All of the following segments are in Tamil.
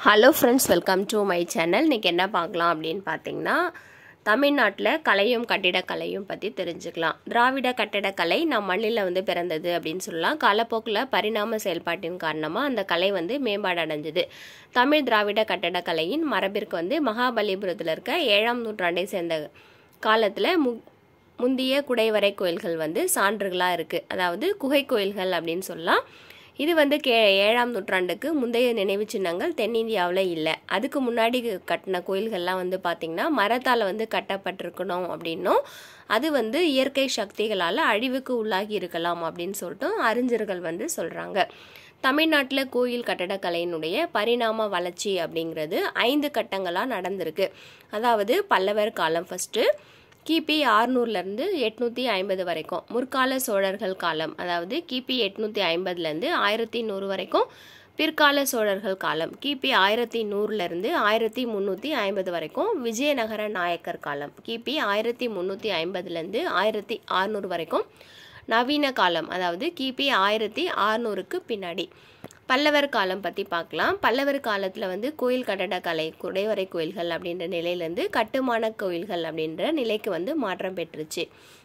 hello friends welcome to my channel இன்றைக்கி என்ன பார்க்கலாம் அப்படின்னு பார்த்தீங்கன்னா தமிழ்நாட்டில் கலையும் கட்டிடக்கலையும் பற்றி தெரிஞ்சுக்கலாம் திராவிட கட்டிடக்கலை நம் மண்ணில் வந்து பிறந்தது அப்படின்னு சொல்லலாம் காலப்போக்கில் பரிணாம செயல்பாட்டின் காரணமாக அந்த கலை வந்து மேம்பாடு அடைஞ்சது தமிழ் திராவிட கட்டிடக்கலையின் மரபிற்கு வந்து மகாபலிபுரத்தில் இருக்க ஏழாம் நூற்றாண்டை சேர்ந்த காலத்தில் மு முந்திய குடைவரை கோயில்கள் வந்து சான்றுகளாக இருக்குது அதாவது குகை கோயில்கள் அப்படின்னு சொல்லலாம் இது வந்து கே ஏழாம் நூற்றாண்டுக்கு முந்தைய நினைவு சின்னங்கள் தென்னிந்தியாவில் இல்லை அதுக்கு முன்னாடி கட்டின கோயில்கள்லாம் வந்து பார்த்திங்கன்னா மரத்தால் வந்து கட்டப்பட்டிருக்கணும் அப்படின்னும் அது வந்து இயற்கை சக்திகளால் அழிவுக்கு உள்ளாகி இருக்கலாம் அப்படின்னு சொல்லிட்டு அறிஞர்கள் வந்து சொல்கிறாங்க தமிழ்நாட்டில் கோயில் கட்டடக்கலையினுடைய பரிணாம வளர்ச்சி அப்படிங்கிறது ஐந்து கட்டங்களாக நடந்திருக்கு அதாவது பல்லவர் காலம் ஃபஸ்ட்டு கிபி ஆறுநூறுலேருந்து எட்நூற்றி ஐம்பது வரைக்கும் முற்கால சோழர்கள் காலம் அதாவது கிபி எட்நூற்றி ஐம்பதுலேருந்து ஆயிரத்தி நூறு வரைக்கும் பிற்கால சோழர்கள் காலம் கிபி ஆயிரத்தி நூறுலேருந்து ஆயிரத்தி முந்நூற்றி ஐம்பது வரைக்கும் விஜயநகர நாயக்கர் காலம் கிபி ஆயிரத்தி முந்நூற்றி ஐம்பதுலேருந்து ஆயிரத்தி அறுநூறு வரைக்கும் நவீன காலம் அதாவது கிபி ஆயிரத்தி அறுநூறுக்கு பின்னாடி பல்லவர் காலம் பற்றி பார்க்கலாம் பல்லவர் காலத்தில் வந்து கோயில் கட்டடக்கலை குடைவரை கோயில்கள் அப்படின்ற நிலையிலேருந்து கட்டுமான கோயில்கள் அப்படின்ற நிலைக்கு வந்து மாற்றம் பெற்றுச்சு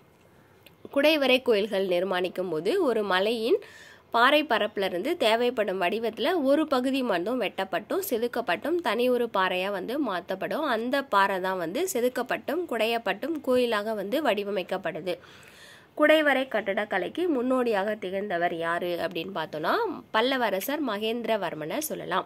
குடைவரை கோயில்கள் நிர்மாணிக்கும் போது ஒரு மலையின் பாறை பரப்பிலிருந்து தேவைப்படும் வடிவத்தில் ஒரு பகுதி மட்டும் வெட்டப்பட்டும் செதுக்கப்பட்டும் தனி ஒரு பாறையாக வந்து மாற்றப்படும் அந்த பாறை தான் வந்து செதுக்கப்பட்டும் குடையப்பட்டும் கோயிலாக வந்து வடிவமைக்கப்படுது குடைவரை கட்டடக்கலைக்கு முன்னோடியாக திகழ்ந்தவர் யார் அப்படின்னு பார்த்தோன்னா பல்லவரசர் மகேந்திரவர்மனை சொல்லலாம்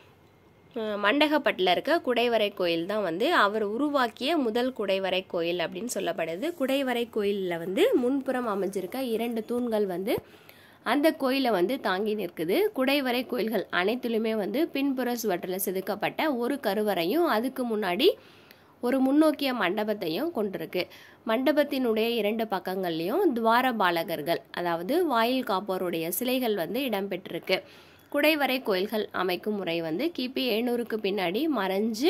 மண்டகப்பட்டில் இருக்க குடைவரை கோயில் தான் வந்து அவர் உருவாக்கிய முதல் குடைவரை கோயில் அப்படின்னு சொல்லப்படுது குடைவரை கோயிலில் வந்து முன்புறம் அமைஞ்சிருக்க இரண்டு தூண்கள் வந்து அந்த கோயிலை வந்து தாங்கி நிற்குது குடைவரை கோயில்கள் அனைத்திலுமே வந்து பின்புற சுவற்றில் செதுக்கப்பட்ட ஒரு கருவறையும் அதுக்கு முன்னாடி ஒரு முன்னோக்கிய மண்டபத்தையும் கொண்டிருக்கு மண்டபத்தினுடைய இரண்டு பக்கங்கள்லையும் துவார பாலகர்கள் அதாவது வாயில் காப்போருடைய சிலைகள் வந்து இடம்பெற்றிருக்கு குடைவரை கோயில்கள் அமைக்கும் முறை வந்து கிபி எழுநூறுக்கு பின்னாடி மறைஞ்சு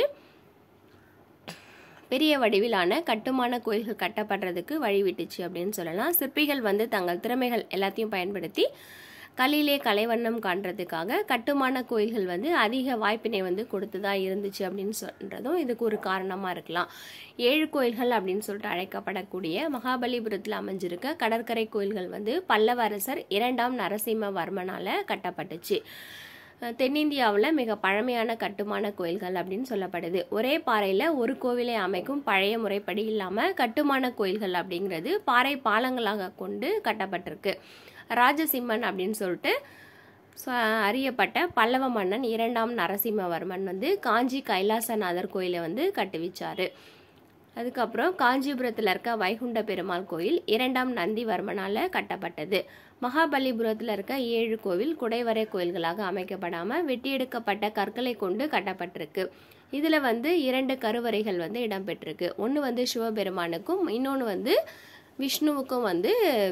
பெரிய வடிவிலான கட்டுமான கோயில்கள் கட்டப்படுறதுக்கு வழிவிட்டுச்சு அப்படின்னு சொல்லலாம் சிற்பிகள் வந்து தங்கள் திறமைகள் எல்லாத்தையும் பயன்படுத்தி கல்லிலே கலைவண்ணம் காண்றதுக்காக கட்டுமான கோயில்கள் வந்து அதிக வாய்ப்பினை வந்து கொடுத்ததா இருந்துச்சு அப்படின்னு சொல்றதும் இதுக்கு ஒரு காரணமாக இருக்கலாம் ஏழு கோயில்கள் அப்படின்னு சொல்லிட்டு அழைக்கப்படக்கூடிய மகாபலிபுரத்தில் அமைஞ்சிருக்க கடற்கரை கோயில்கள் வந்து பல்லவரசர் இரண்டாம் நரசிம்மவர்மனால் கட்டப்பட்டுச்சு தென்னிந்தியாவில் மிக பழமையான கட்டுமான கோயில்கள் அப்படின்னு சொல்லப்படுது ஒரே பாறையில் ஒரு கோவிலை அமைக்கும் பழைய முறைப்படி இல்லாமல் கட்டுமான கோயில்கள் அப்படிங்கிறது பாறை பாலங்களாக கொண்டு கட்டப்பட்டிருக்கு ராஜசிம்மன் அப்படின்னு சொல்லிட்டு அறியப்பட்ட பல்லவ மன்னன் இரண்டாம் நரசிம்மவர்மன் வந்து காஞ்சி கைலாசநாதர் கோயிலை வந்து கட்டுவிச்சார் அதுக்கப்புறம் காஞ்சிபுரத்தில் இருக்க வைகுண்ட பெருமாள் கோயில் இரண்டாம் நந்திவர்மனால் கட்டப்பட்டது மகாபலிபுரத்தில் இருக்க ஏழு கோவில் குடைவரை கோயில்களாக அமைக்கப்படாமல் வெட்டி எடுக்கப்பட்ட கற்களை கொண்டு கட்டப்பட்டிருக்கு இதில் வந்து இரண்டு கருவறைகள் வந்து இடம்பெற்றிருக்கு ஒன்று வந்து சிவபெருமானுக்கும் இன்னொன்று வந்து விஷ்ணுவுக்கும் வந்து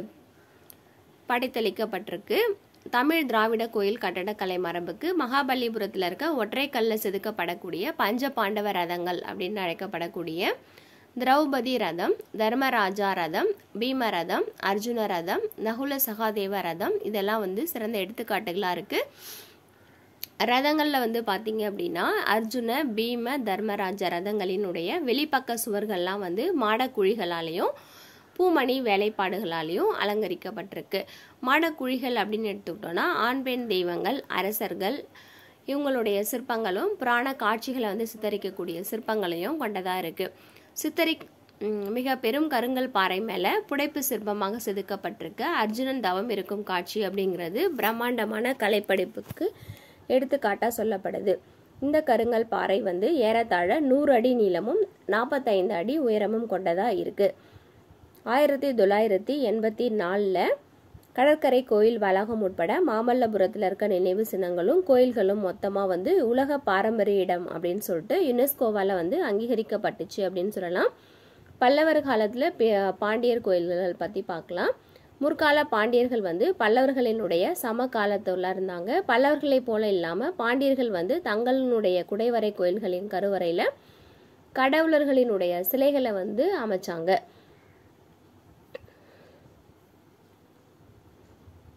படைத்தளிக்கப்பட்டிருக்கு தமிழ் திராவிட கோயில் கட்டடக்கலை மரபுக்கு மகாபலிபுரத்தில் இருக்க ஒற்றை கல்ல செதுக்கப்படக்கூடிய பஞ்ச பாண்டவ ரதங்கள் அப்படின்னு அழைக்கப்படக்கூடிய திரௌபதி ரதம் தர்மராஜா ரதம் பீம ரதம் அர்ஜுன ரதம் நகுல சகாதேவ ரதம் இதெல்லாம் வந்து சிறந்த எடுத்துக்காட்டுகளாக இருக்குது ரதங்களில் வந்து பார்த்தீங்க அப்படின்னா அர்ஜுன பீம தர்மராஜ ரதங்களினுடைய வெளிப்பக்க சுவர்கள்லாம் வந்து மாடக்குழிகளாலேயும் பூமணி வேலைப்பாடுகளாலையும் அலங்கரிக்கப்பட்டிருக்கு மாடக்குழிகள் அப்படின்னு எடுத்துக்கிட்டோன்னா ஆண் பெண் தெய்வங்கள் அரசர்கள் இவங்களுடைய சிற்பங்களும் புராண காட்சிகளை வந்து சித்தரிக்கக்கூடிய சிற்பங்களையும் கொண்டதாக இருக்குது சித்தரி மிக பெரும் கருங்கல் பாறை மேலே புடைப்பு சிற்பமாக செதுக்கப்பட்டிருக்கு அர்ஜுனன் தவம் இருக்கும் காட்சி அப்படிங்கிறது பிரம்மாண்டமான கலைப்படைப்புக்கு எடுத்துக்காட்டாக சொல்லப்படுது இந்த கருங்கல் பாறை வந்து ஏறத்தாழ நூறு அடி நீளமும் நாற்பத்தைந்து அடி உயரமும் கொண்டதாக இருக்குது ஆயிரத்தி தொள்ளாயிரத்தி எண்பத்தி நாலில் கடற்கரை கோயில் வளாகம் உட்பட மாமல்லபுரத்தில் இருக்க நினைவு சின்னங்களும் கோயில்களும் மொத்தமாக வந்து உலக பாரம்பரிய இடம் அப்படின்னு சொல்லிட்டு யுனெஸ்கோவால் வந்து அங்கீகரிக்கப்பட்டுச்சு அப்படின்னு சொல்லலாம் பல்லவர் காலத்தில் பாண்டியர் கோயில்கள் பற்றி பார்க்கலாம் முற்கால பாண்டியர்கள் வந்து பல்லவர்களினுடைய சம காலத்தில் இருந்தாங்க பல்லவர்களை போல இல்லாமல் பாண்டியர்கள் வந்து தங்களினுடைய குடைவரை கோயில்களின் கருவறையில் கடவுளர்களினுடைய சிலைகளை வந்து அமைச்சாங்க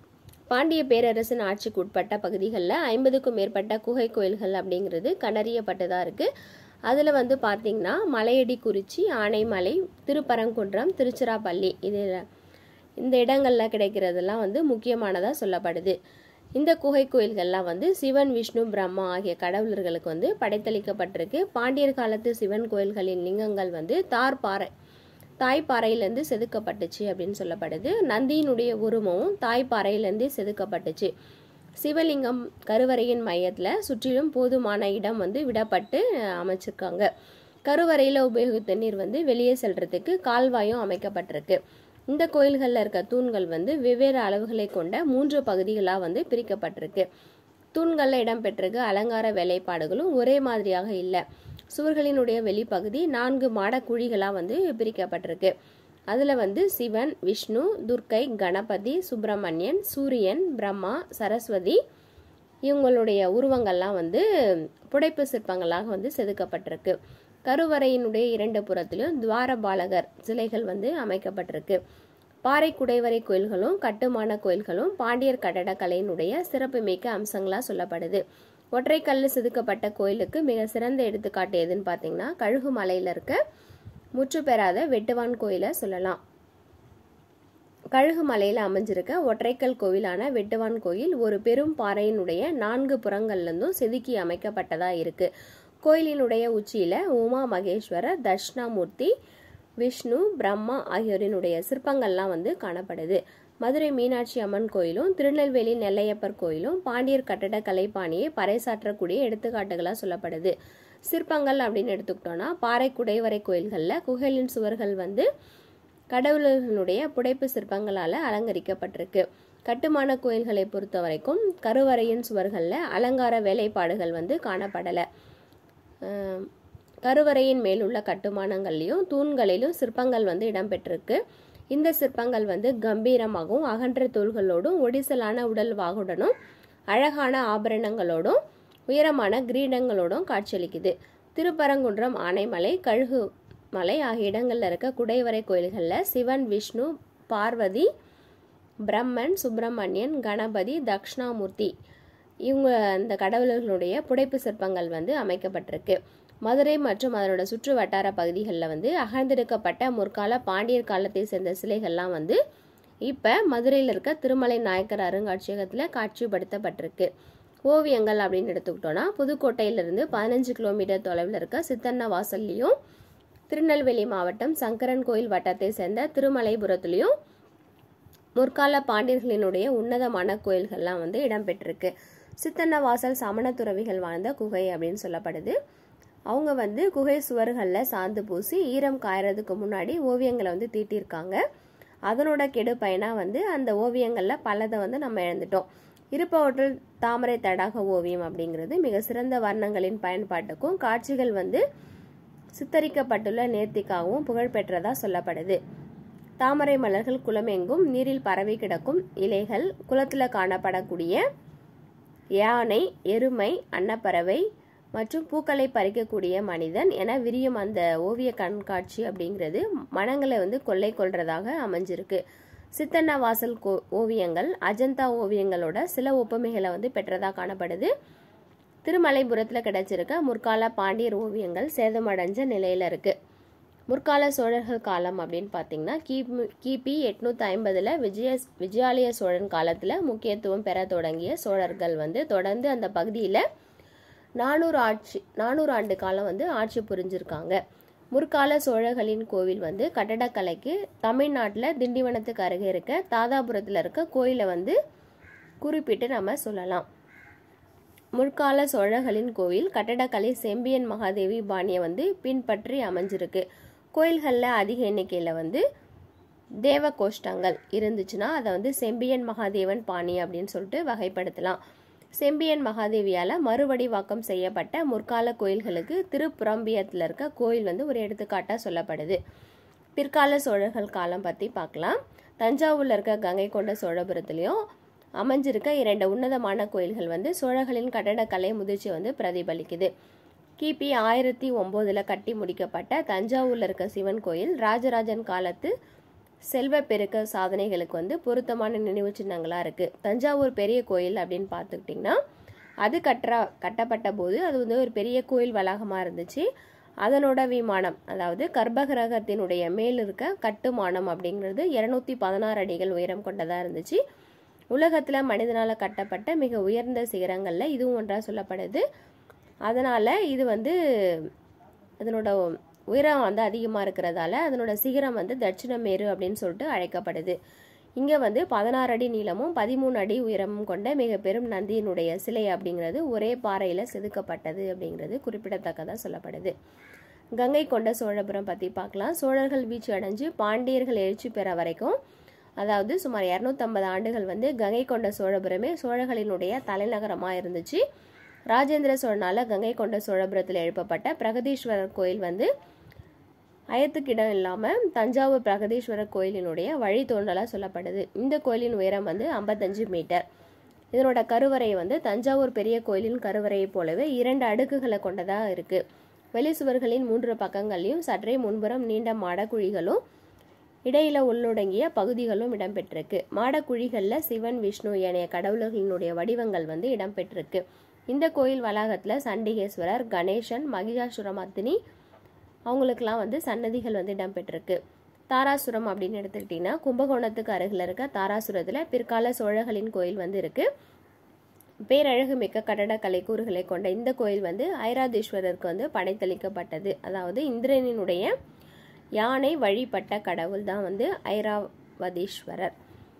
பாண்டிய பேரரசின் ஆட்சிக்கு உட்பட்ட பகுதிகளில் ஐம்பதுக்கும் மேற்பட்ட குகை கோயில்கள் அப்படிங்கிறது கண்டறியப்பட்டதாக இருக்குது அதில் வந்து பார்த்திங்கன்னா மலையடி குறிச்சி ஆனைமலை திருப்பரங்குன்றம் திருச்சிராப்பள்ளி இது இந்த இடங்களில் கிடைக்கிறதெல்லாம் வந்து முக்கியமானதாக சொல்லப்படுது இந்த குகை கோயில்கள்லாம் வந்து சிவன் விஷ்ணு பிரம்மா ஆகிய கடவுளர்களுக்கு வந்து படைத்தளிக்கப்பட்டிருக்கு பாண்டியர் காலத்து சிவன் கோயில்களின் லிங்கங்கள் வந்து தார் பாறை தாய்ப்பாறையிலேருந்து செதுக்கப்பட்டுச்சு அப்படின்னு சொல்லப்படுது நந்தியினுடைய உருவமும் தாய்ப்பாறையிலேருந்து செதுக்கப்பட்டுச்சு சிவலிங்கம் கருவறையின் மையத்தில் சுற்றிலும் போதுமான இடம் வந்து விடப்பட்டு அமைச்சிருக்காங்க கருவறையில் உபயோகித்த நீர் வந்து வெளியே செல்றதுக்கு கால்வாயும் அமைக்கப்பட்டிருக்கு இந்த கோயில்களில் இருக்க தூண்கள் வந்து வெவ்வேறு அளவுகளை கொண்ட மூன்று பகுதிகளாக வந்து பிரிக்கப்பட்டிருக்கு தூண்களில் இடம்பெற்றிருக்க அலங்கார வேலைப்பாடுகளும் ஒரே மாதிரியாக இல்லை சுவர்களினுடைய வெளிப்பகுதி நான்கு மாட குழிகளாக வந்து பிரிக்கப்பட்டிருக்கு அதில் வந்து சிவன் விஷ்ணு துர்க்கை கணபதி சுப்பிரமணியன் சூரியன் பிரம்மா சரஸ்வதி இவங்களுடைய உருவங்கள்லாம் வந்து புடைப்பு சிற்பங்களாக வந்து செதுக்கப்பட்டிருக்கு கருவறையினுடைய இரண்டு புறத்திலும் துவாரபாலகர் சிலைகள் வந்து அமைக்கப்பட்டிருக்கு பாறை குடைவரை கோயில்களும் கட்டுமான கோயில்களும் பாண்டியர் கட்டடக்கலையினுடைய சிறப்புமிக்க அம்சங்களாக சொல்லப்படுது ஒற்றைக்கல்ல செதுக்கப்பட்ட கோயிலுக்கு மிக சிறந்த எடுத்துக்காட்டு எதுன்னு பார்த்தீங்கன்னா கழுகு மலையில் இருக்க முற்று பெறாத வெட்டுவான் கோயிலை சொல்லலாம் கழுகு மலையில் அமைஞ்சிருக்க ஒற்றைக்கல் கோவிலான வெட்டுவான் கோயில் ஒரு பெரும் பாறையினுடைய நான்கு புறங்கள்லேருந்தும் செதுக்கி அமைக்கப்பட்டதா இருக்கு கோயிலினுடைய உச்சியில உமா மகேஸ்வரர் தட்சிணாமூர்த்தி விஷ்ணு பிரம்மா ஆகியோரினுடைய சிற்பங்கள்லாம் வந்து காணப்படுது மதுரை மீனாட்சி அம்மன் கோயிலும் திருநெல்வேலி நெல்லையப்பர் கோயிலும் பாண்டியர் கட்டட கலைப்பாணியை பறைசாற்றக்கூடிய எடுத்துக்காட்டுகளாக சொல்லப்படுது சிற்பங்கள் அப்படின்னு எடுத்துக்கிட்டோம்னா பாறை குடைவரை கோயில்களில் குகைகளின் சுவர்கள் வந்து கடவுளர்களுடைய புடைப்பு சிற்பங்களால் அலங்கரிக்கப்பட்டிருக்கு கட்டுமான கோயில்களை பொறுத்த வரைக்கும் கருவறையின் சுவர்களில் அலங்கார வேலைப்பாடுகள் வந்து காணப்படலை கருவறையின் மேலுள்ள கட்டுமானங்கள்லையும் தூண்களிலும் சிற்பங்கள் வந்து இடம்பெற்றிருக்கு இந்த சிற்பங்கள் வந்து கம்பீரமாகவும் அகன்ற தோள்களோடும் ஒடிசலான உடல் வாகுடனும் அழகான ஆபரணங்களோடும் உயரமான கிரீடங்களோடும் காட்சியளிக்குது திருப்பரங்குன்றம் ஆனைமலை கழுகு மலை ஆகிய இடங்களில் இருக்க குடைவரை கோயில்களில் சிவன் விஷ்ணு பார்வதி பிரம்மன் சுப்பிரமணியன் கணபதி தக்ஷணாமூர்த்தி இவங்க அந்த கடவுளர்களுடைய புடைப்பு சிற்பங்கள் வந்து அமைக்கப்பட்டிருக்கு மதுரை மற்றும் அதனோட சுற்று வட்டார பகுதிகளில் வந்து அகழ்ந்தெடுக்கப்பட்ட முற்கால பாண்டியர் காலத்தை சேர்ந்த சிலைகள்லாம் வந்து இப்போ மதுரையில் இருக்க திருமலை நாயக்கர் அருங்காட்சியகத்தில் காட்சிப்படுத்தப்பட்டிருக்கு ஓவியங்கள் அப்படின்னு எடுத்துக்கிட்டோன்னா புதுக்கோட்டையிலிருந்து பதினஞ்சு கிலோமீட்டர் தொலைவில் இருக்க சித்தன்ன வாசல்லையும் திருநெல்வேலி மாவட்டம் சங்கரன் கோயில் வட்டத்தை சேர்ந்த திருமலைபுரத்துலேயும் முற்கால பாண்டியர்களினுடைய உன்னதமான கோயில்கள்லாம் வந்து இடம்பெற்றிருக்கு சித்தன்ன வாசல் சமண துறவிகள் வாழ்ந்த குகை அப்படின்னு சொல்லப்படுது அவங்க வந்து குகை சுவர்களில் சாந்து பூசி ஈரம் காயறதுக்கு முன்னாடி ஓவியங்களை வந்து தீட்டியிருக்காங்க அதனோட கெடு பயனாக வந்து அந்த ஓவியங்களில் பலதை வந்து நம்ம இழந்துட்டோம் இருப்பவற்றில் தாமரை தடாக ஓவியம் அப்படிங்கிறது மிக சிறந்த வர்ணங்களின் பயன்பாட்டுக்கும் காட்சிகள் வந்து சித்தரிக்கப்பட்டுள்ள நேர்த்திக்காகவும் புகழ்பெற்றதாக சொல்லப்படுது தாமரை மலர்கள் குளமெங்கும் நீரில் பரவி கிடக்கும் இலைகள் குளத்தில் காணப்படக்கூடிய யானை எருமை அன்னப்பறவை மற்றும் பூக்களை பறிக்கக்கூடிய மனிதன் என விரியும் அந்த ஓவிய கண்காட்சி அப்படிங்கிறது மனங்களை வந்து கொள்ளை கொள்றதாக அமைஞ்சிருக்கு சித்தன்ன வாசல் கோ ஓவியங்கள் அஜந்தா ஓவியங்களோட சில ஒப்புமைகளை வந்து பெற்றதாக காணப்படுது திருமலைபுரத்தில் கிடைச்சிருக்க முற்கால பாண்டியர் ஓவியங்கள் சேதமடைஞ்ச நிலையில் இருக்கு முற்கால சோழர்கள் காலம் அப்படின்னு பார்த்தீங்கன்னா கிபி கிபி எட்நூற்றி ஐம்பதில் விஜய விஜயாலய சோழன் காலத்தில் முக்கியத்துவம் பெற தொடங்கிய சோழர்கள் வந்து தொடர்ந்து அந்த பகுதியில் நானூறு ஆட்சி நானூறு ஆண்டு காலம் வந்து ஆட்சி புரிஞ்சிருக்காங்க முற்கால சோழர்களின் கோவில் வந்து கட்டடக்கலைக்கு தமிழ்நாட்டில் திண்டிவனத்துக்கு அருகே இருக்க தாதாபுரத்தில் இருக்க கோயிலை வந்து குறிப்பிட்டு நம்ம சொல்லலாம் முற்கால சோழர்களின் கோவில் கட்டடக்கலை செம்பியன் மகாதேவி பாணியை வந்து பின்பற்றி அமைஞ்சிருக்கு கோயில்களில் அதிக எண்ணிக்கையில் வந்து தேவ கோஷ்டங்கள் இருந்துச்சுன்னா அதை வந்து செம்பியன் மகாதேவன் பாணி அப்படின்னு சொல்லிட்டு வகைப்படுத்தலாம் செம்பியன் மகாதேவியால் மறுவடிவாக்கம் செய்யப்பட்ட முற்கால கோயில்களுக்கு திருப்புரம்பியத்தில் இருக்க கோயில் வந்து ஒரு எடுத்துக்காட்டாக சொல்லப்படுது பிற்கால சோழர்கள் காலம் பற்றி பார்க்கலாம் தஞ்சாவூரில் இருக்க கங்கை கொண்ட சோழபுரத்துலேயும் அமைஞ்சிருக்க இரண்டு உன்னதமான கோயில்கள் வந்து சோழர்களின் கட்டடக்கலை முதிர்ச்சி வந்து பிரதிபலிக்குது கிபி ஆயிரத்தி ஒம்போதில் கட்டி முடிக்கப்பட்ட தஞ்சாவூரில் இருக்க சிவன் கோயில் ராஜராஜன் காலத்து செல்வ பெருக்க சாதனைகளுக்கு வந்து பொருத்தமான நினைவு சின்னங்களாக இருக்குது தஞ்சாவூர் பெரிய கோயில் அப்படின்னு பார்த்துக்கிட்டிங்கன்னா அது கட்டுற கட்டப்பட்ட போது அது வந்து ஒரு பெரிய கோயில் வளாகமாக இருந்துச்சு அதனோட விமானம் அதாவது கர்ப்பகிரகத்தினுடைய மேல் இருக்க கட்டுமானம் அப்படிங்கிறது இரநூத்தி பதினாறு அடிகள் உயரம் கொண்டதாக இருந்துச்சு உலகத்தில் மனிதனால் கட்டப்பட்ட மிக உயர்ந்த சிகரங்களில் இதுவும் ஒன்றாக சொல்லப்படுது அதனால் இது வந்து அதனோட உயரம் வந்து அதிகமாக இருக்கிறதால அதனோட சிகரம் வந்து தட்சிணமேரு அப்படின்னு சொல்லிட்டு அழைக்கப்படுது இங்கே வந்து பதினாறு அடி நீளமும் பதிமூணு அடி உயரமும் கொண்ட மிக பெரும் நந்தியினுடைய சிலை அப்படிங்கிறது ஒரே பாறையில் செதுக்கப்பட்டது அப்படிங்கிறது குறிப்பிடத்தக்கதாக சொல்லப்படுது கங்கை கொண்ட சோழபுரம் பற்றி பார்க்கலாம் சோழர்கள் வீழ்ச்சி அடைஞ்சு பாண்டியர்கள் எழுச்சி பெற வரைக்கும் அதாவது சுமார் இரநூத்தம்பது ஆண்டுகள் வந்து கங்கை கொண்ட சோழபுரமே சோழர்களினுடைய தலைநகரமாக இருந்துச்சு ராஜேந்திர சோழனால் கங்கை கொண்ட சோழபுரத்தில் எழுப்பப்பட்ட பிரகதீஸ்வரர் கோயில் வந்து அயத்துக்கிடம் இல்லாமல் தஞ்சாவூர் பிரகதீஸ்வரர் கோயிலினுடைய வழித்தோன்றலாக சொல்லப்படுது இந்த கோயிலின் உயரம் வந்து ஐம்பத்தஞ்சு மீட்டர் இதனோட கருவறை வந்து தஞ்சாவூர் பெரிய கோயிலின் கருவறையை போலவே இரண்டு அடுக்குகளை கொண்டதாக இருக்குது வெளிச்சுவர்களின் மூன்று பக்கங்கள்லையும் சற்றே முன்புறம் நீண்ட மாடக்குழிகளும் இடையில உள்ளடங்கிய பகுதிகளும் இடம்பெற்றிருக்கு மாடக்குழிகளில் சிவன் விஷ்ணு ஏனைய கடவுள்களினுடைய வடிவங்கள் வந்து இடம்பெற்றிருக்கு இந்த கோயில் வளாகத்தில் சண்டிகேஸ்வரர் கணேசன் மகிஷாசுரமர்த்தினி அவங்களுக்கெல்லாம் வந்து சன்னதிகள் வந்து இடம்பெற்றிருக்கு தாராசுரம் அப்படின்னு எடுத்துக்கிட்டிங்கன்னா கும்பகோணத்துக்கு அருகில் இருக்க தாராசுரத்தில் பிற்கால சோழர்களின் கோயில் வந்து இருக்கு பேரழகு மிக்க கட்டடக்கலை கூறுகளை கொண்ட இந்த கோயில் வந்து ஐராதீஸ்வரருக்கு வந்து படைத்தளிக்கப்பட்டது அதாவது இந்திரனினுடைய யானை வழிபட்ட கடவுள் தான் வந்து ஐராவதீஸ்வரர்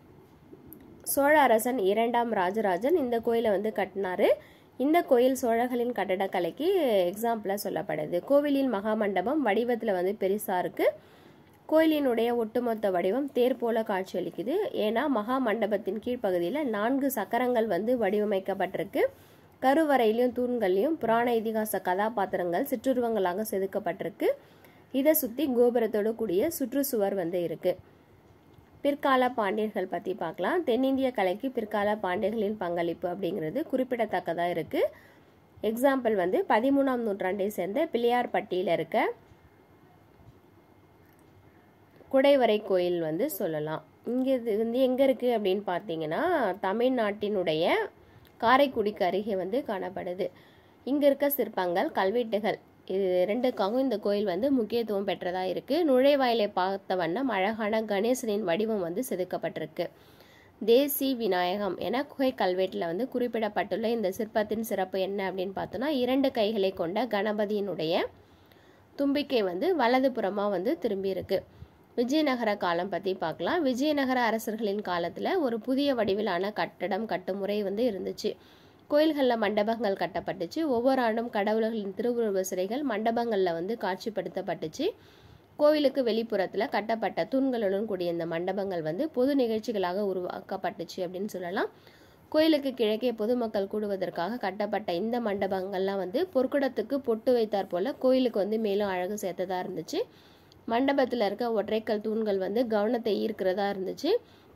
சோழ அரசன் இரண்டாம் ராஜராஜன் இந்த கோயிலை வந்து கட்டினாரு இந்த கோயில் சோழர்களின் கட்டடக்கலைக்கு எக்ஸாம்பிளாக சொல்லப்படுது கோவிலின் மகாமண்டபம் வடிவத்தில் வந்து பெருசாக இருக்குது கோயிலினுடைய ஒட்டுமொத்த வடிவம் தேர் போல காட்சியளிக்குது ஏன்னா மகா மண்டபத்தின் கீழ்ப்பகுதியில் நான்கு சக்கரங்கள் வந்து வடிவமைக்கப்பட்டிருக்கு கருவறையிலையும் தூண்கள்லையும் புராண இதிகாச கதாபாத்திரங்கள் சிற்றுருவங்களாக செதுக்கப்பட்டிருக்கு இதை சுற்றி கோபுரத்தோடு கூடிய சுற்றுச்சுவர் வந்து இருக்குது பிற்கால பாண்டியர்கள் பற்றி பார்க்கலாம் தென்னிந்திய கலைக்கு பிற்கால பாண்டியர்களின் பங்களிப்பு அப்படிங்கிறது குறிப்பிடத்தக்கதாக இருக்குது எக்ஸாம்பிள் வந்து பதிமூணாம் நூற்றாண்டை சேர்ந்த பிள்ளையார்பட்டியில் இருக்க குடைவரை கோயில் வந்து சொல்லலாம் இங்கே இது வந்து எங்கே இருக்குது அப்படின்னு பார்த்தீங்கன்னா தமிழ்நாட்டினுடைய காரைக்குடிக்கு அருகே வந்து காணப்படுது இங்கே இருக்க சிற்பங்கள் கல்வெட்டுகள் இது ரெண்டுக்காகவும் இந்த கோயில் வந்து முக்கியத்துவம் பெற்றதாக இருக்குது நுழைவாயிலை பார்த்த வண்ணம் அழகான கணேசனின் வடிவம் வந்து செதுக்கப்பட்டிருக்கு தேசி விநாயகம் என குகை கல்வெட்டில் வந்து குறிப்பிடப்பட்டுள்ள இந்த சிற்பத்தின் சிறப்பு என்ன அப்படின்னு பார்த்தோன்னா இரண்டு கைகளை கொண்ட கணபதியினுடைய தும்பிக்கை வந்து வலது புறமாக வந்து திரும்பி இருக்கு விஜயநகர காலம் பற்றி பார்க்கலாம் விஜயநகர அரசர்களின் காலத்தில் ஒரு புதிய வடிவிலான கட்டடம் கட்டுமுறை வந்து இருந்துச்சு கோயில்களில் மண்டபங்கள் கட்டப்பட்டுச்சு ஒவ்வொரு ஆண்டும் கடவுள்களின் திருவுருவ சிலைகள் மண்டபங்களில் வந்து காட்சிப்படுத்தப்பட்டுச்சு கோவிலுக்கு வெளிப்புறத்தில் கட்டப்பட்ட தூண்களுடன் கூடிய இந்த மண்டபங்கள் வந்து பொது நிகழ்ச்சிகளாக உருவாக்கப்பட்டுச்சு அப்படின்னு சொல்லலாம் கோயிலுக்கு கிழக்கே பொதுமக்கள் கூடுவதற்காக கட்டப்பட்ட இந்த மண்டபங்கள்லாம் வந்து பொற்குடத்துக்கு பொட்டு வைத்தார் போல கோயிலுக்கு வந்து மேலும் அழகு சேர்த்ததா இருந்துச்சு மண்டபத்தில் இருக்க ஒற்றைக்கல் தூண்கள் வந்து கவனத்தை ஈர்க்கிறதா இருந்துச்சு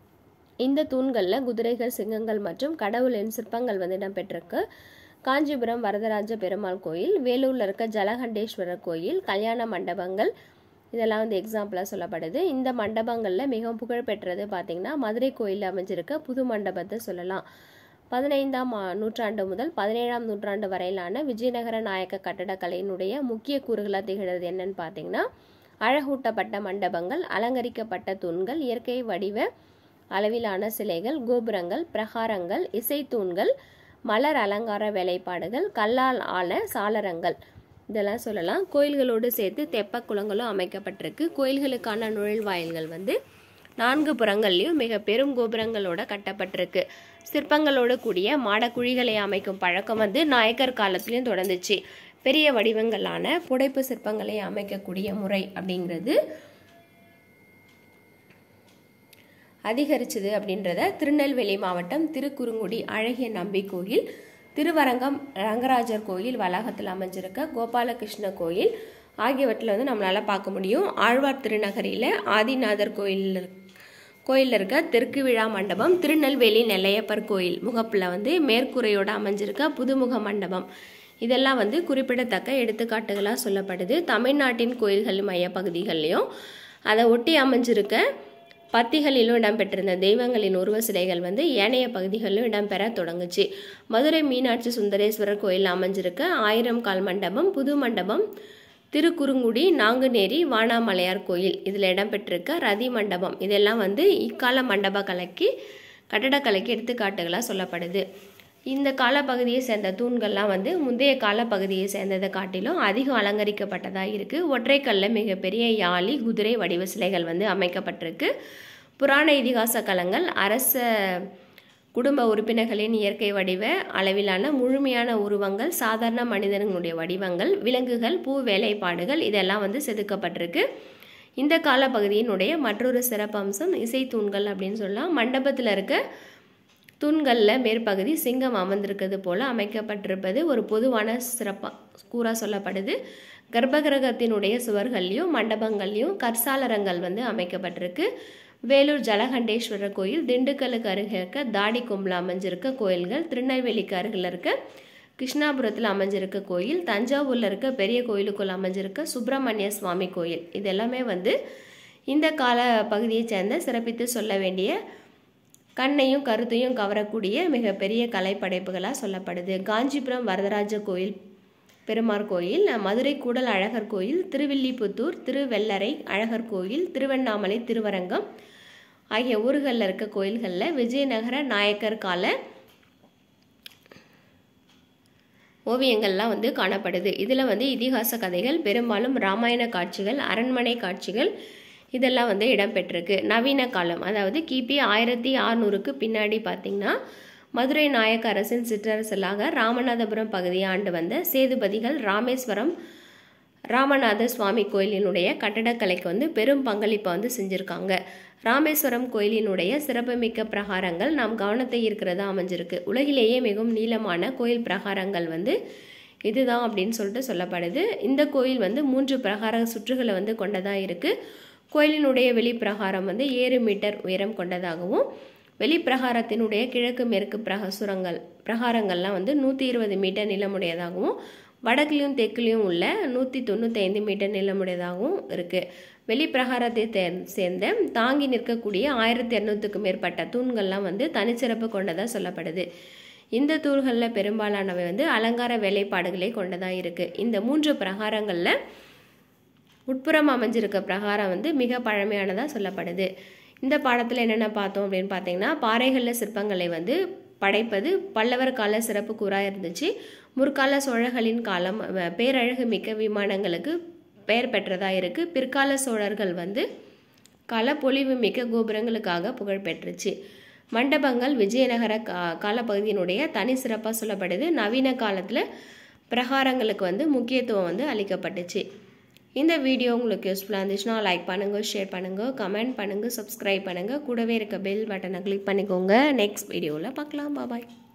இந்த தூண்களில் குதிரைகள் சிங்கங்கள் மற்றும் கடவுளின் சிற்பங்கள் வந்து இடம்பெற்றிருக்கு காஞ்சிபுரம் வரதராஜ பெருமாள் கோயில் வேலூரில் இருக்க ஜலகண்டேஸ்வரர் கோயில் கல்யாண மண்டபங்கள் இதெல்லாம் வந்து எக்ஸாம்பிளாக சொல்லப்படுது இந்த மண்டபங்களில் மிகவும் புகழ்பெற்றது பார்த்திங்கன்னா மதுரை கோயிலில் அமைஞ்சிருக்க புது மண்டபத்தை சொல்லலாம் பதினைந்தாம் ஆ- நூற்றாண்டு முதல் பதினேழாம் நூற்றாண்டு வரையிலான விஜயநகர நாயக்க கட்டடக்கலையினுடைய முக்கிய கூறுகளாக திகழ்கிறது என்னன்னு பார்த்தீங்கன்னா அழகூட்டப்பட்ட மண்டபங்கள் அலங்கரிக்கப்பட்ட தூண்கள் இயற்கை வடிவ அளவிலான சிலைகள் கோபுரங்கள் பிரகாரங்கள் இசைத்தூண்கள் மலர் அலங்கார வேலைப்பாடுகள் கல்லால் ஆன சாளரங்கள் இதெல்லாம் சொல்லலாம் கோயில்களோடு சேர்த்து தெப்ப குளங்களும் அமைக்கப்பட்டிருக்கு கோயில்களுக்கான நுழைவாயில்கள் வந்து நான்கு புறங்கள்லையும் மிக பெரும் கோபுரங்களோட கட்டப்பட்டிருக்கு சிற்பங்களோடு கூடிய மாடக்குழிகளை அமைக்கும் பழக்கம் வந்து நாயக்கர் காலத்திலையும் தொடர்ந்துச்சு பெரிய வடிவங்களான புடைப்பு சிற்பங்களை அமைக்கக்கூடிய முறை அப்படிங்கிறது அதிகரிச்சது அப்படின்றத திருநெல்வேலி மாவட்டம் திருக்குறுங்குடி அழகிய நம்பி கோயில் திருவரங்கம் ரங்கராஜர் கோயில் வளாகத்தில் அமைஞ்சிருக்க கோபாலகிருஷ்ண கோயில் ஆகியவற்றில் வந்து நம்மளால் பார்க்க முடியும் ஆழ்வார் திருநகரியில் ஆதிநாதர் கோயில் கோயிலில் இருக்க தெற்கு விழா மண்டபம் திருநெல்வேலி நெல்லையப்பர் கோயில் முகப்பில் வந்து மேற்கூரையோட அமைஞ்சிருக்க புதுமுக மண்டபம் இதெல்லாம் வந்து குறிப்பிடத்தக்க எடுத்துக்காட்டுகளாக சொல்லப்படுது தமிழ்நாட்டின் கோயில்கள் மையப்பகுதிகள்லையும் அதை ஒட்டி அமைஞ்சிருக்க பத்திகளிலும் இடம்பெற்றிருந்த தெய்வங்களின் உருவ சிலைகள் வந்து ஏனைய பகுதிகளிலும் இடம்பெற தொடங்குச்சு மதுரை மீனாட்சி சுந்தரேஸ்வரர் கோயில் அமைஞ்சிருக்க ஆயிரம் கால் மண்டபம் புது மண்டபம் திருக்குறுங்குடி நாங்குநேரி வானாமலையார் கோயில் இதில் இடம்பெற்றிருக்க ரதி மண்டபம் இதெல்லாம் வந்து இக்கால மண்டப கலைக்கு கட்டடக்கலைக்கு எடுத்துக்காட்டுகளாக சொல்லப்படுது இந்த காலப்பகுதியை சேர்ந்த தூண்கள்லாம் வந்து முந்தைய காலப்பகுதியை சேர்ந்ததை காட்டிலும் அதிகம் அலங்கரிக்கப்பட்டதாக இருக்குது ஒற்றைக்கல்ல மிகப்பெரிய யாழி குதிரை வடிவ சிலைகள் வந்து அமைக்கப்பட்டிருக்கு புராண இதிகாச களங்கள் அரச குடும்ப உறுப்பினர்களின் இயற்கை வடிவ அளவிலான முழுமையான உருவங்கள் சாதாரண மனிதர்களுடைய வடிவங்கள் விலங்குகள் பூ வேலைப்பாடுகள் இதெல்லாம் வந்து செதுக்கப்பட்டிருக்கு இந்த காலப்பகுதியினுடைய மற்றொரு சிறப்பம்சம் இசை தூண்கள் அப்படின்னு சொல்லலாம் மண்டபத்தில் இருக்க தூண்களில் மேற்பகுதி சிங்கம் அமர்ந்திருக்கிறது போல அமைக்கப்பட்டிருப்பது ஒரு பொதுவான சிறப்பாக கூறா சொல்லப்படுது கர்ப்பகிரகத்தினுடைய சுவர்கள்லையும் மண்டபங்கள்லையும் கற்சாலரங்கள் வந்து அமைக்கப்பட்டிருக்கு வேலூர் ஜலகண்டேஸ்வரர் கோயில் திண்டுக்கலுக்கு அருகே இருக்க தாடி கொம்பில் அமைஞ்சிருக்க கோயில்கள் திருநெல்வேலிக்கு அருகில் இருக்க கிருஷ்ணாபுரத்தில் அமைஞ்சிருக்க கோயில் தஞ்சாவூரில் இருக்க பெரிய கோயிலுக்குள் அமைஞ்சிருக்க சுப்பிரமணிய சுவாமி கோயில் இது எல்லாமே வந்து இந்த கால பகுதியைச் சேர்ந்த சிறப்பித்து சொல்ல வேண்டிய கண்ணையும் கருத்தையும் கவரக்கூடிய மிகப்பெரிய கலைப்படைப்புகளாக சொல்லப்படுது காஞ்சிபுரம் வரதராஜ கோயில் பெருமாள் கோயில் மதுரை கூடல் அழகர் கோயில் திருவில்லிபுத்தூர் திருவெள்ளரை அழகர் கோயில் திருவண்ணாமலை திருவரங்கம் ஆகிய ஊர்களில் இருக்க கோயில்களில் விஜயநகர நாயக்கர் கால ஓவியங்கள்லாம் வந்து காணப்படுது இதில் வந்து இதிகாச கதைகள் பெரும்பாலும் ராமாயண காட்சிகள் அரண்மனை காட்சிகள் இதெல்லாம் வந்து இடம்பெற்றிருக்கு நவீன காலம் அதாவது கிபி ஆயிரத்தி அறுநூறுக்கு பின்னாடி பார்த்திங்கன்னா மதுரை நாயக்க அரசின் சிற்றரசலாக ராமநாதபுரம் பகுதியை ஆண்டு வந்த சேதுபதிகள் ராமேஸ்வரம் ராமநாத சுவாமி கோயிலினுடைய கட்டடக்கலைக்கு வந்து பெரும் பங்களிப்பை வந்து செஞ்சுருக்காங்க ராமேஸ்வரம் கோயிலினுடைய சிறப்புமிக்க பிரகாரங்கள் நாம் கவனத்தை இருக்கிறதா அமைஞ்சிருக்கு உலகிலேயே மிகவும் நீளமான கோயில் பிரகாரங்கள் வந்து இதுதான் அப்படின்னு சொல்லிட்டு சொல்லப்படுது இந்த கோயில் வந்து மூன்று பிரகார சுற்றுகளை வந்து கொண்டதாக இருக்குது கோயிலினுடைய வெளிப்பிரகாரம் வந்து ஏழு மீட்டர் உயரம் கொண்டதாகவும் வெளிப்பிரகாரத்தினுடைய கிழக்கு மேற்கு பிரக சுரங்கள் பிரகாரங்கள்லாம் வந்து நூற்றி இருபது மீட்டர் நீளமுடையதாகவும் வடக்குலையும் தெற்குலையும் உள்ள நூற்றி தொண்ணூத்தைந்து மீட்டர் நீளமுடையதாகவும் இருக்குது வெளிப்பிரகாரத்தை தே சேர்ந்த தாங்கி நிற்கக்கூடிய ஆயிரத்தி இரநூத்துக்கும் மேற்பட்ட தூண்கள்லாம் வந்து தனிச்சிறப்பு கொண்டதாக சொல்லப்படுது இந்த தூண்களில் பெரும்பாலானவை வந்து அலங்கார வேலைப்பாடுகளை கொண்டதாக இருக்குது இந்த மூன்று பிரகாரங்களில் உட்புறம் அமைஞ்சிருக்க பிரகாரம் வந்து மிக பழமையானதாக சொல்லப்படுது இந்த பாடத்தில் என்னென்ன பார்த்தோம் அப்படின்னு பார்த்தீங்கன்னா பாறைகளில் சிற்பங்களை வந்து படைப்பது பல்லவர் கால சிறப்பு கூறாக இருந்துச்சு முற்கால சோழர்களின் காலம் பேரழகு மிக்க விமானங்களுக்கு பெயர் பெற்றதாக இருக்குது பிற்கால சோழர்கள் வந்து கால பொலிவு மிக்க கோபுரங்களுக்காக புகழ் பெற்றுச்சு மண்டபங்கள் விஜயநகர கா காலப்பகுதியினுடைய தனி சிறப்பாக சொல்லப்படுது நவீன காலத்தில் பிரகாரங்களுக்கு வந்து முக்கியத்துவம் வந்து அளிக்கப்பட்டுச்சு இந்த வீடியோ உங்களுக்கு யூஸ்ஃபுல்லாக இருந்துச்சுன்னா லைக் பண்ணுங்கள் ஷேர் பண்ணுங்கள் கமெண்ட் பண்ணுங்கள் சப்ஸ்கிரைப் பண்ணுங்கள் கூடவே இருக்க பெல் பட்டனை கிளிக் பண்ணிக்கோங்க நெக்ஸ்ட் வீடியோவில் பார்க்கலாம் பாபாய்